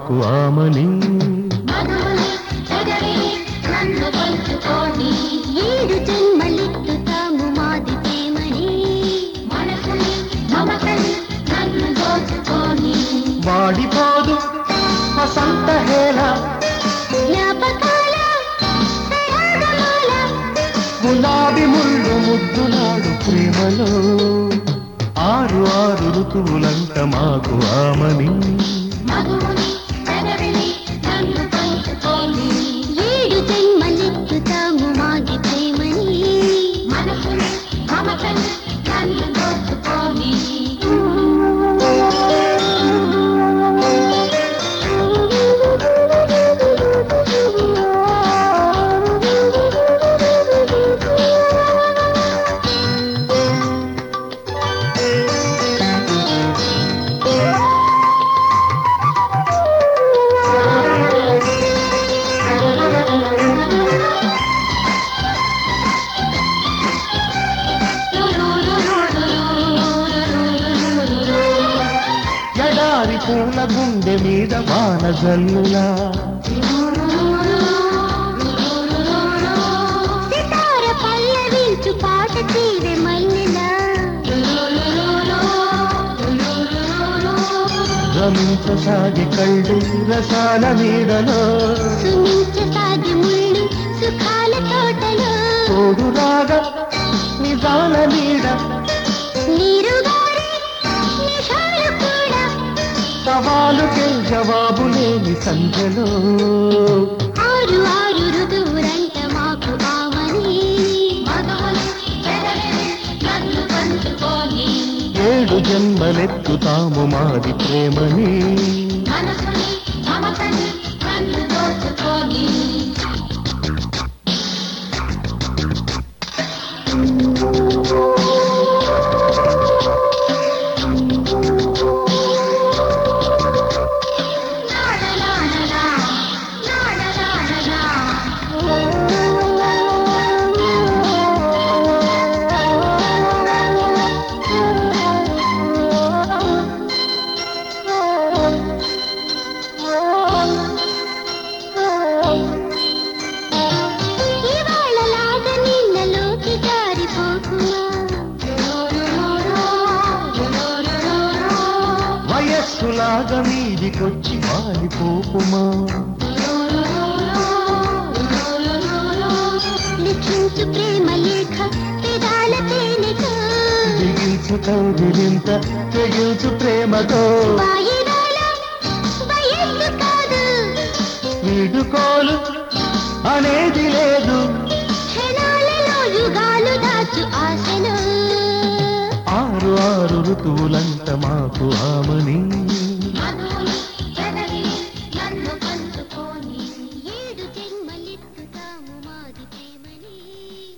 మాకు ఆమని మధువుని ఎదరిని నన్ను పంచుకోని ఏడు జన్మలెత్తుతాము మాది ప్రేమని మనసుని మమతని నన్ను దోచుకోని వాడిపోదు వసంత హేళ జ్ఞాపకాల సరాగమాల గులాబీ ముళ్ళు ముద్దులాడు ప్రేమలో ఆరు ఆరు ఋతువులంట మాకు ఆమని మధువుని ఎదరిని నన్ను పంచుకోని ఏడు జన్మలెత్తుతాము మాది ప్రేమని మనసుని మమతని నన్ను దోచుకోని ఎడారి పూల గుండె మీద వాన జల్లులా సితార పల్లవించు పాట తీవె మల్లెలా రమించసాగి కళ్ళు రసాల నీడలో సుమించసాగి ముళ్ళు సుఖాల తోటలో తోడు రాగా నిజాల నీడ నీరుగారే నిషాలు కూడా సవాలుకే జవాబు లేని సంధ్యలో ఆరు ఆరు ఋతువులంట మాకు ఆమని నన్ను పంచుకోని ఏడు జన్మలెత్తుతాము మాది ప్రేమని మనసుని మమతని నన్ను దోచుకోని ఇవాళలాగా నిన్నలోకి జారిపోకుమా వయస్సులాగా మీదికొచ్చి మారిపోకుమా లిఖించు ప్రేమ లేఖ పెదాల తేనెక దిగించు కౌగిలింత తెగించు ప్రేమతో వాయిదాల వయస్సు కాదు వీడుకోలు అనేది లేదు క్షణాలలో యుగాలు దాచు ఆశను ఆరు ఆరు ఋతువులంట మాకు ఆమని మధువుని